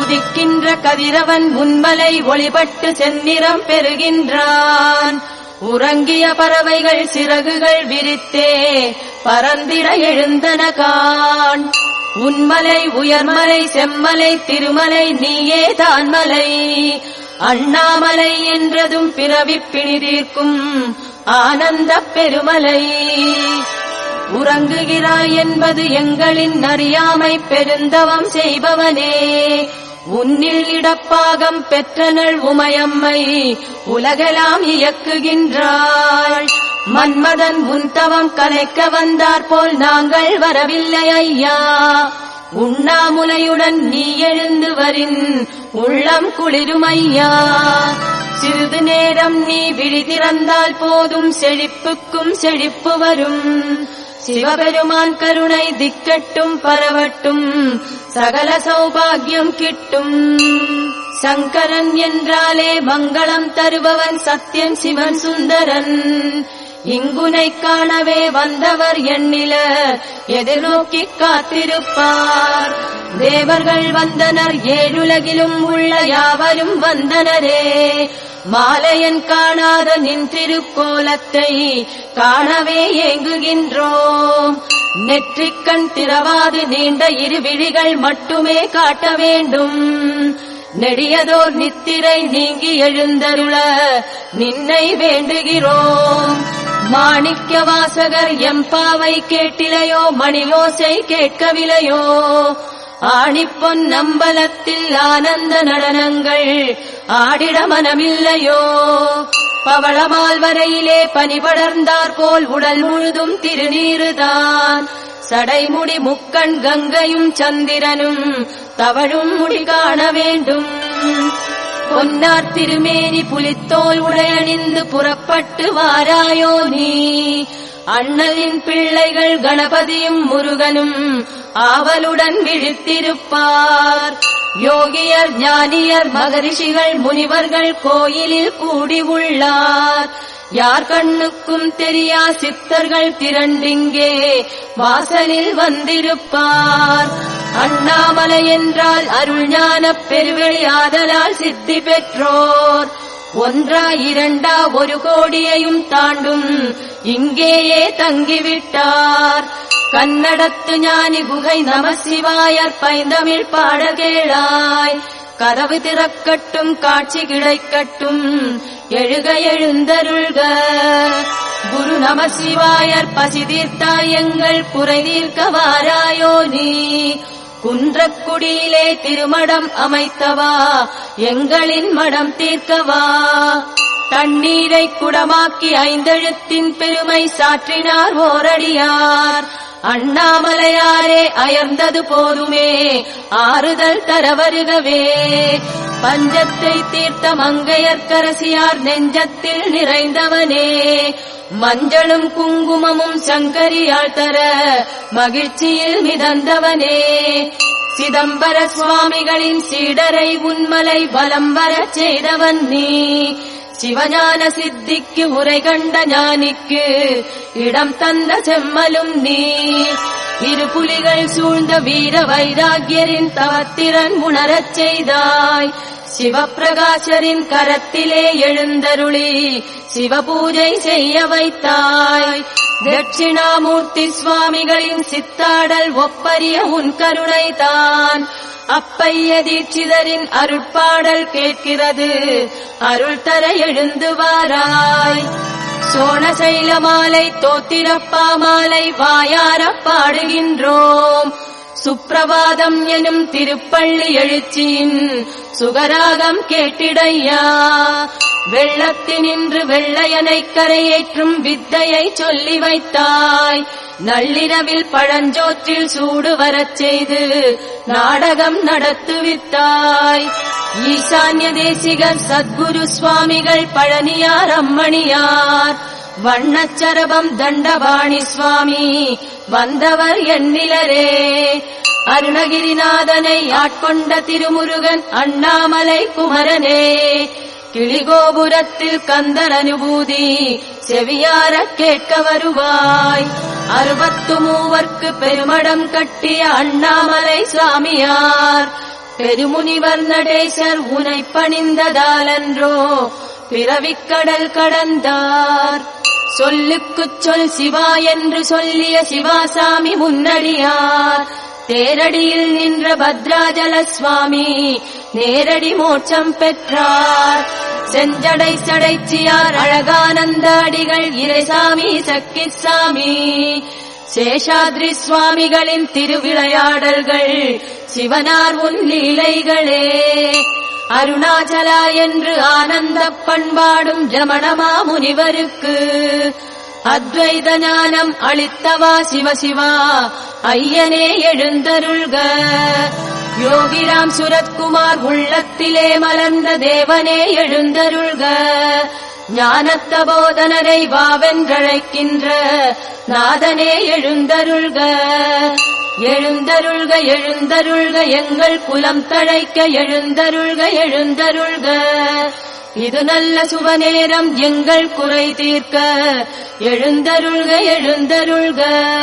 உதிக்கின்ற கதிரவன் உன்மலை ஒளிபட்டு செந்நிறம் பெறுகின்றான் உறங்கிய பறவைகள் சிறகுகள் விரித்தே பறந்திட எழுந்தன காண் உன்மலை உயர்மலை செம்மலை திருமலை நீயே தான்மலை அண்ணாமலை என்றதும் பிறவிப் பிணிதீர்க்கும் ஆனந்தப் பெருமலை உறங்குகிறாய் என்பது எங்களின் அறியாமை பெருந்தவம் செய்பவனே உன்னில் இடப்பாகம் பெற்றனள் உமையம்மை உலகெல்லாம் இயக்குகின்றாள் மன்மதன் உன் தவம் கலைக்க வந்தார் போல் நாங்கள் வரவில்லை ஐயா உண்ணாமுலையுடன் நீ எழுந்து வரின் உள்ளம் குளிரும் ஐயா சிறிது நேரம் நீ விழி திறந்தால் போதும் செழிப்புக்கும் செழிப்பு வரும் சிவபெருமான் கருணை திக்கட்டும் பரவட்டும் சகல சௌபாகியம் கிட்டும் சங்கரன் என்றாலே மங்களம் தருபவன் சத்யன் சிவன் சுந்தரன் இங்குனை காணவே வந்தவர் எண்ணில எதிர்நோக்கி காத்திருப்பார் தேவர்கள் வந்தனர் ஏழுலகிலும் உள்ள யாவரும் வந்தனரே மாலையன் காணாத நின் திருக்கோலத்தை காணவே ஏங்குகின்றோம் நெற்றிக்கண் திறவாது நீண்ட இரு விழிகள் மட்டுமே காட்ட வேண்டும் நெடியதோர் நித்திரை நீங்கி எழுந்தருள நின்னை வேண்டுகிறோம் மாணிக்க வாசகர் எம்பாவை கேட்டிலையோ மணியோசை கேட்கவில்லையோ ஆணிப்பொன் நம்பலத்தில் ஆனந்த நடனங்கள் ஆடிட மனமில்லையோ பவளமால் வரையிலே பனிபடர்ந்தார் போல் உடல் முழுதும் திருநீருதான் சடைமுடி முக்கண் கங்கையும் சந்திரனும் தவழும் முடி காண வேண்டும் பொன்னார் திருமேனி புலித்தோல் உடையணிந்து புறப்பட்டு வாராயோ நீ அண்ணலின் பிள்ளைகள் கணபதியும் முருகனும் ஆவலுடன் விழித்திருப்பார் யோகியர் ஞானியர் மகரிஷிகள் முனிவர்கள் கோயிலில் கூடி உள்ளார் யார் கண்ணுக்கும் தெரியா சித்தர்கள் திரண்டிங்கே வாசலில் வந்திருப்பார் அண்ணாமலை என்றால் அருள் ஞானப் பெருவெளி ஆதலால் சித்தி பெற்றோர் ஒன்றா இரண்டா ஒரு கோடியையும் தாண்டும் இங்கேயே தங்கிவிட்டார் கன்னடத்து ஞானி குகை நம சிவாயர் பைந்தமிழ் பாட கேளாய் கதவு திறக்கட்டும் காட்சி கிடைக்கட்டும் எழுக எழுந்தருள்க குரு நம சிவாயர் பசி தீர்த்தாய் எங்கள் குறை தீர்க்க வாராயோ நீ குன்றக்குடியிலே திருமடம் அமைத்தவா எங்களின் மடம் தீர்க்கவா தண்ணீரை குடமாக்கி ஐந்தெழுத்தின் பெருமை சாற்றினார் ஓரடியார் அண்ணாமலையாரே அயர்ந்தது போதுமே ஆறுதல் தர வருகவே பஞ்சத்தை தீர்த்த மங்கையர்க்கரசியார் நெஞ்சத்தில் நிறைந்தவனே மஞ்சளும் குங்குமமும் சங்கரியால் தர மகிழ்ச்சியில் மிதந்தவனே சிதம்பர சுவாமிகளின் சீடரை உன்மலை வலம் வரச் செய்தவன் நீ சிவஞான சித்திக்கு உரை கண்ட ஞானிக்கு இடம் தந்த செம்மலும் நீ இரு புலிகள் சூழ்ந்த வீர வைராகியரின் தவத்திறன் உணரச் செய்தாய் சிவப்பிரகாசரின் கரத்திலே எழுந்தருளி சிவபூஜை செய்ய வைத்தாய் தட்சிணாமூர்த்தி சுவாமிகளின் சித்தாடல் ஒப்பரிய உன் கருணை தான் அப்பைய தீட்சிதரின் அருட்பாடல் கேட்கிறது அருள் தர எழுந்து வாராய் சோழசைல மாலை தோத்திரப்பா மாலை வாயாரப் பாடுகின்றோம் சுப்பிரபாதம் எனும் திருப்பள்ளி எழுச்சியின் சுகராகம் கேட்டிடையா வெள்ளத்தினின்று வெள்ளையனை கரையேற்றும் வித்தையை சொல்லி வைத்தாய் நள்ளிரவில் பழஞ்சோற்றில் சூடு வரச் செய்து நாடகம் நடத்துவித்தாய் ஈசான்ய தேசிகர் சத்குரு சுவாமிகள் பழனியார் அம்மணியார் வண்ணச்சரபம் தண்டபாணி சுவாமி வந்தவர் எண்ணிலரே அருணகிரிநாதனை ஆட்கொண்ட திருமுருகன் அண்ணாமலை குமரனே கிளிகோபுரத்தில் கந்தர் அனுபூதி செவியார கேட்க வருவாய் அறுபத்து மூவர்க்கு பெருமடம் கட்டிய அண்ணாமலை சுவாமியார் பெருமுனிவர் நடேசர் உனை பணிந்ததாலன்றோ பிறவிக்கடல் கடந்தார் சொல்லுக்குச் சொல் சிவா என்று சொல்லிய சிவாசாமி முன்னடியார் தேரடியில் நின்ற பத்ராஜல சுவாமி நேரடி மோட்சம் பெற்றார் செஞ்சடை சடைச்சியார் அழகானந்த அடிகள் இறைசாமி சக்கிசாமி சேஷாத்ரி சுவாமிகளின் திருவிளையாடல்கள் சிவனார் உன் லீலைகளே அருணாச்சலா என்று ஆனந்த பண்பாடும் ரமணமா முனிவருக்கு அத்வைத ஞானம் அளித்தவா சிவசிவா ஐயனே எழுந்தருள்க யோகிராம் சுரத்குமார் உள்ளத்திலே மலர்ந்த தேவனே எழுந்தருள்க ஞானத்த போதனரை வாவென்றழைக்கின்ற நாதனே எழுந்தருள்க எழுந்தருள்க எழுந்தருள்க எங்கள் குலம் தழைக்க எழுந்தருள்க எழுந்தருள்க இது நல்ல சுபநேரம் எங்கள் குறை தீர்க்க எழுந்தருள்க எழுந்தருள்க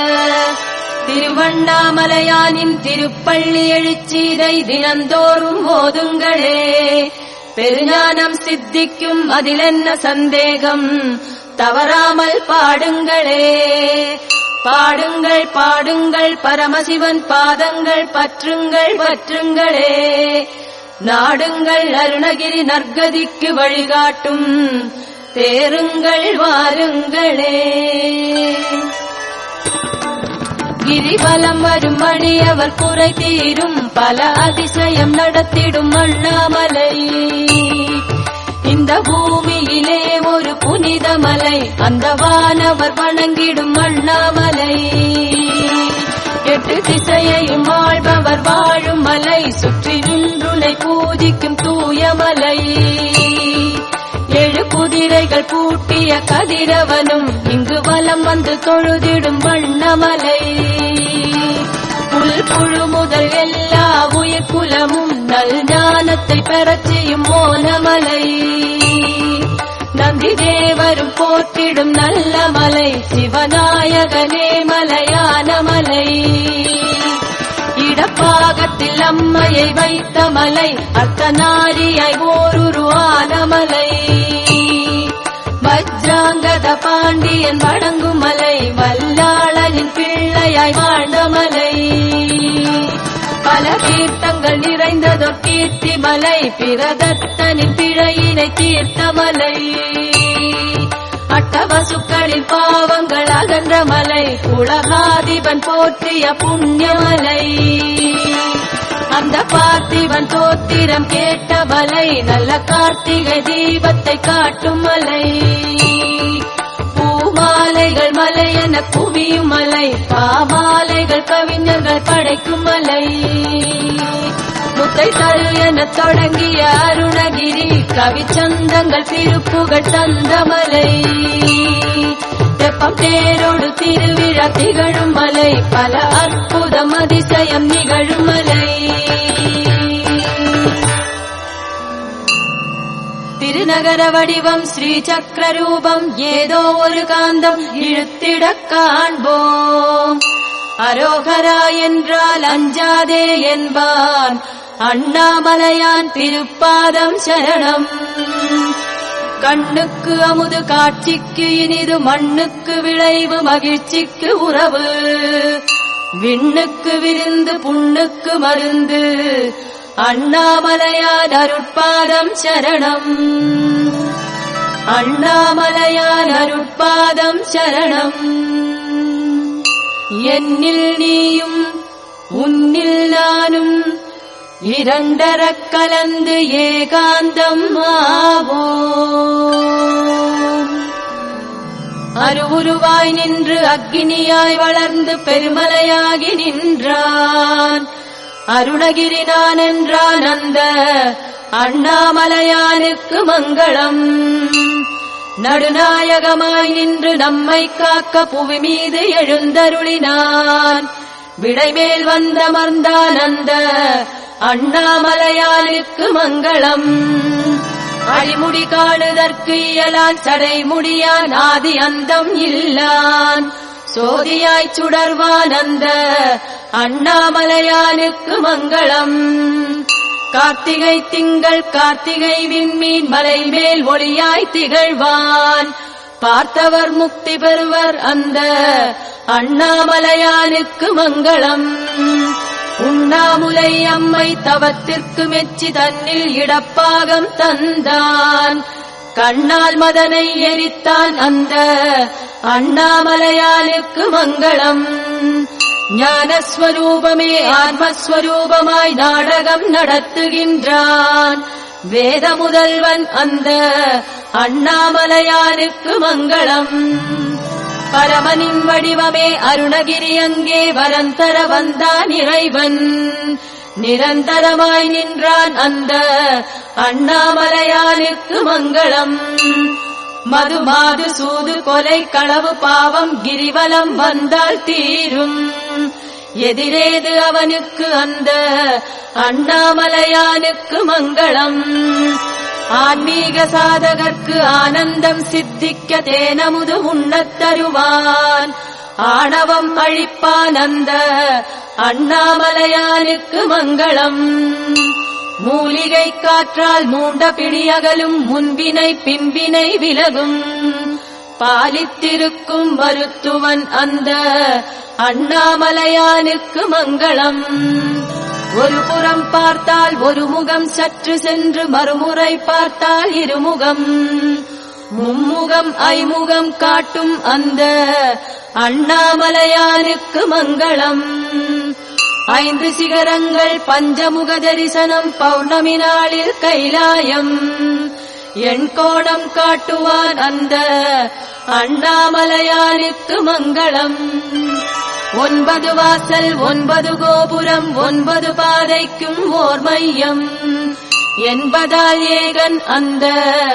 திருவண்ணாமலையானின் திருப்பள்ளி எழுச்சீரை தினந்தோறும் ஓதுங்களே பெருஞானம் சித்திக்கும் அதிலென்ன சந்தேகம் தவறாமல் பாடுங்களே பாடுங்கள் பாடுங்கள் பரமசிவன் பாதங்கள் பற்றுங்கள் பற்றுங்களே நாடுங்கள் அருணகிரி நற்கதிக்கு வழிகாட்டும் தேருங்கள் வாருங்களே கிரிவலம் வரும் அடியவர் குறை தீரும் பல அதிசயம் நடத்திடும் அண்ணாமலை இந்த பூமியிலே ஒரு புனித மலை அந்த வானவர் வணங்கிடும் அண்ணாமலை எட்டு திசையையும் வாழ்பவர் வாழும் மலை சுற்றி நின்றுனை பூஜிக்கும் தூய மலை ஏழு குதிரைகள் பூட்டிய கதிரவனும் இங்கு வலம் வந்து தொழுதிடும் வண்ணமலை புல் புழு முதல் எல்லா உயிர் குலமும் நல் ஞானத்தை பெறச் செய்யும் மோனமலை நந்தி தேவரும் போற்றிடும் நல்ல மலை சிவநாயகனே மலையான மலை இடப்பாகத்தில் அம்மையை வைத்த மலை அர்த்தநாரியாய் ஓருருவான மலை வஜ்ராங்கத பாண்டியன் வணங்கும் மலை வல்லாளனின் பிள்ளையாய் வாழ்ந்த மலை பல தீர்த்தங்கள் நிறைந்ததொர் கீர்த்தி மலை பிரதத்தனின் பிழையினை தீர்த்த மலை அட்டவசுக்களின் பாவங்கள் அகன்ற மலை உலகாதிபன் போற்றிய புண்ணியமலை அந்த பார்த்திவன் தோத்திரம் கேட்ட மலை நல்ல கார்த்திகை தீபத்தை காட்டும் மலை பூமாலைகள் மலை என குவியும் மலை பாமாலைகள் கவிஞர்கள் படைக்கும் மலை முத்தை தரு என தொடங்கிய அருணகிரி கவிச்சந்தங்கள் திருப்புகள் தந்தமலை தெப்பம் தேரோடு திருவிழா திகழும் மலை பல அற்புதம் அதிசயம் நிகழும் மலை திருநகர வடிவம் ஸ்ரீ சக்கர ரூபம் ஏதோ ஒரு காந்தம் இழுத்திடக் காண்போம் அரோகரா என்றால் அஞ்சாதே என்பான் அண்ணாமலையான் திருப்பாதம் சரணம் கண்ணுக்கு அமுது காட்சிக்கு இனிது மண்ணுக்கு விளைவு மகிழ்ச்சிக்கு உறவு விண்ணுக்கு விருந்து புண்ணுக்கு மருந்து அண்ணாமலையான் அருட்பாதம் சரணம் அண்ணாமலையான் அருட்பாதம் சரணம் என்னில் நீயும் உன்னில் நானும் இரண்டரக் கலந்து ஏகாந்தம் ஆவோம் அருவுருவாய் நின்று அக்கினியாய் வளர்ந்து பெருமலையாகி நின்றான் அருணகிரி நான் என்றான் அந்த அண்ணாமலையானுக்கு மங்களம் நடுநாயகமாய் நின்று நம்மை காக்க புவி மீது எழுந்தருளினான் விடைமேல் வந்தமர்ந்தான் அந்த அண்ணாமலையானுக்கு மங்களம் அடிமுடி காணுதற்கு இயலான் சடைமுடியான் ஆதி அந்தம் இல்லான் சோதியாய் சுடர்வான் அந்த அண்ணாமலையானுக்கு மங்களம் கார்த்திகை திங்கள் கார்த்திகை விண்மீன் மலை மேல் ஒளியாய் திகழ்வான் பார்த்தவர் முக்தி பெறுவர் அந்த அண்ணாமலையானுக்கு மங்களம் உண்ணாமுலை அம்மை தவத்திற்கு மெச்சி தன்னில் இடப்பாகம் தந்தான் கண்ணால் மதனை எரித்தான் அந்த அண்ணாமலையானுக்கு மங்களம் ஞானஸ்வரூபமே ஆத்மஸ்வரூபமாய் நாடகம் நடத்துகின்றான் வேத முதல்வன் அந்த அண்ணாமலையானுக்கு மங்களம் பரமனின் வடிவமே அருணகிரி அங்கே வரந்தர வந்தான் இறைவன் நிரந்தரமாய் நின்றான் அந்த அண்ணாமலையானுக்கு மங்களம் மது மாது சூது கொலை களவு பாவம் கிரிவலம் வந்தால் தீரும் எதிரேது அவனுக்கு அந்த அண்ணாமலையானுக்கு மங்களம் ஆன்மீக சாதகர்க்கு ஆனந்தம் சித்திக்க தேனமுது உண்ணத் தருவான் ஆணவம் அழிப்பான் அந்த அண்ணாமலையானுக்கு மங்களம் மூலிகை காற்றால் மூண்ட பிடியகலும் முன்பினை பின்பினை விலகும் பாலித்திருக்கும் மருத்துவன் அந்த அண்ணாமலையானுக்கு மங்களம் ஒரு புறம் பார்த்தால் ஒரு முகம் சற்று சென்று மறுமுறை பார்த்தால் இருமுகம் மும்முகம் ஐமுகம் காட்டும் அந்த அண்ணாமலையானுக்கு மங்களம் ஐந்து சிகரங்கள் பஞ்சமுக தரிசனம் பௌர்ணமி நாளில் கைலாயம் எண் கோணம் காட்டுவான் அந்த அண்ணாமலையானுக்கு மங்களம் ஒன்பது வாசல் ஒன்பது கோபுரம் ஒன்பது பாதைக்கும் ஓர் மையம் என்பதால் ஏகன் அந்த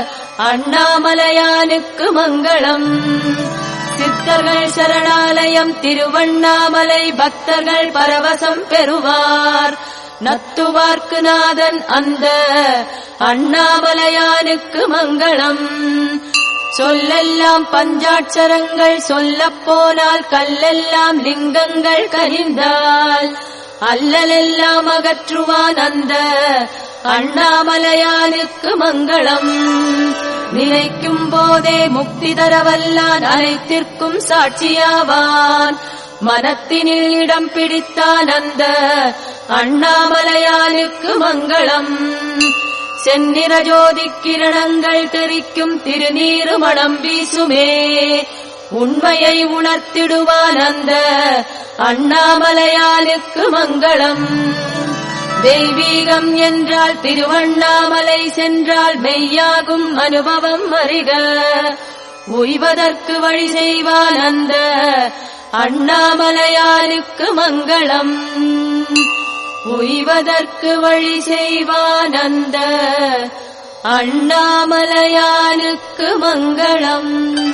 அண்ணாமலையானுக்கு மங்களம் சித்தர்கள் சரணாலயம் திருவண்ணாமலை பக்தர்கள் பரவசம் பெறுவார் நத்துவார்க்கு நாதன் அந்த அண்ணாமலையானுக்கு மங்களம் சொல்லெல்லாம் பஞ்சாட்சரங்கள் சொல்லப் போனால் கல்லெல்லாம் லிங்கங்கள் கனிந்தால் அல்லலெல்லாம் அகற்றுவான் அந்த அண்ணாமலையானுக்கு மங்களம் நினைக்கும் போதே முக்தி தரவல்லான் அனைத்திற்கும் சாட்சியாவான் மனத்தினில் இடம் பிடித்தான் அந்த அண்ணாமலையானுக்கு மங்களம் செந்நிற ஜோதி கிரணங்கள் தெரிக்கும் திருநீரு மணம் வீசுமே உண்மையை உணர்த்திடுவான் அந்த அண்ணாமலையானுக்கு மங்களம் தெய்வீகம் என்றால் திருவண்ணாமலை சென்றால் மெய்யாகும் அனுபவம் அறிக உய்வதற்கு வழி செய்வான் அந்த அண்ணாமலையானுக்கு மங்களம் உய்வதற்கு வழி செய்வான் அந்த அண்ணாமலையானுக்கு மங்களம்